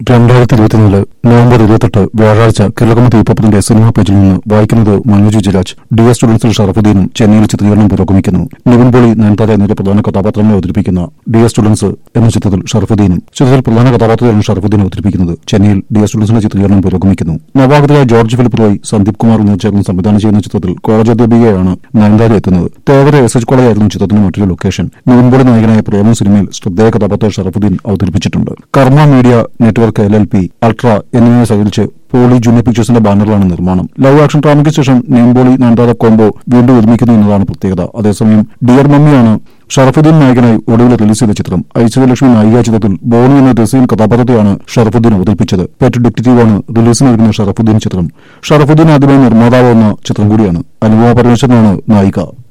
രണ്ടായിരത്തി ഇരുപത്തിനാല് നവംബർ ഇരുപത്തെട്ട് വ്യാഴാഴ്ച കേരളകമതി ഇപ്പത്തിന്റെ സിനിമാ പേജിൽ നിന്ന് വായിക്കുന്നത് മനോജ് ജിരാജ് ഡി എസ് സ്റ്റുഡൻസിൽ ഷറഫുദ്ദീനും ചെന്നൈയിൽ ചിത്രീകരണം പുരോഗമിക്കുന്നു നിവിൻ പോളി നയൻതാര എന്നിവരുടെ പ്രധാന കഥാപാത്രങ്ങളെ അവതരിപ്പിക്കുന്ന ഡി എസ് സ്റ്റുഡൻസ് എന്ന ചിത്രത്തിൽ ഷറഫുദ്ദീനും ചിത്രത്തിൽ പ്രധാന കഥാപാത്രത്തെയാണ് ഷറഫുദ്ദീൻ അവതരിപ്പിക്കുന്നത് ചെന്നൈയിൽ ഡി എസ് സ്റ്റുഡൻസിന്റെ ചിത്രീകരണം പുരോഗമിക്കുന്നു നവാഗതരായ ജോർജ് ഫിലിപ്പ് റോയ് സന്ദീപ് കുമാർ എന്നിവർ ചേർന്ന് സംവിധാനം ചെയ്യുന്ന ചിത്രത്തിൽ കോളേജ് അധ്യാപികയാണ് നയൻതാര എത്തുന്നത് തേവര എസ് എച്ച് കോളേജായിരുന്നു ചിത്രത്തിന്റെ മറ്റൊരു ലൊക്കേഷൻ നിവിൻ പോളി നായകനായ പ്രേമം സിനിമയിൽ ശ്രദ്ധേയ കഥാപാത്രം ഷറഫുദ്ദീൻ അവതരിപ്പിച്ചിട്ടുണ്ട് Karma media network L L P ultra എന്നിവയെ സഹകരിച്ച് പോളി ജൂനിയർ പിക്ചേഴ്സിന്റെ ബാനറിലാണ് നിർമ്മാണം ലവ് ആക്ഷൻ ഡ്രാമയ്ക്ക് ശേഷം നെയ്മ്പോളി നയൻതാര കോംബോ വീണ്ടും ഒരുമിക്കുന്നു എന്നതാണ് പ്രത്യേകത അതേസമയം ഡിയർ മമ്മിയാണ് ഷറഫുദ്ദീൻ നായകനായി ഒടുവിൽ റിലീസ് ചെയ്ത ചിത്രം ഐശ്വര്യലക്ഷ്മി നായിക ചിത്രത്തിൽ ബോണി എന്ന രസീൻ കഥാപാത്രത്തെയാണ് ഷറഫുദ്ദീൻ അവതരിപ്പിച്ചത് പെറ്റ് ഡിറ്റക്റ്റീവാണ് റിലീസിനൊരുങ്ങുന്ന ഷറഫുദ്ദീൻ ചിത്രം ഷറഫുദ്ദീൻ ആദ്യമായി നിർമ്മാതാവ് എന്ന ചിത്രം കൂടിയാണ് അനുപമ പരമേശ്വരനാണ് നായിക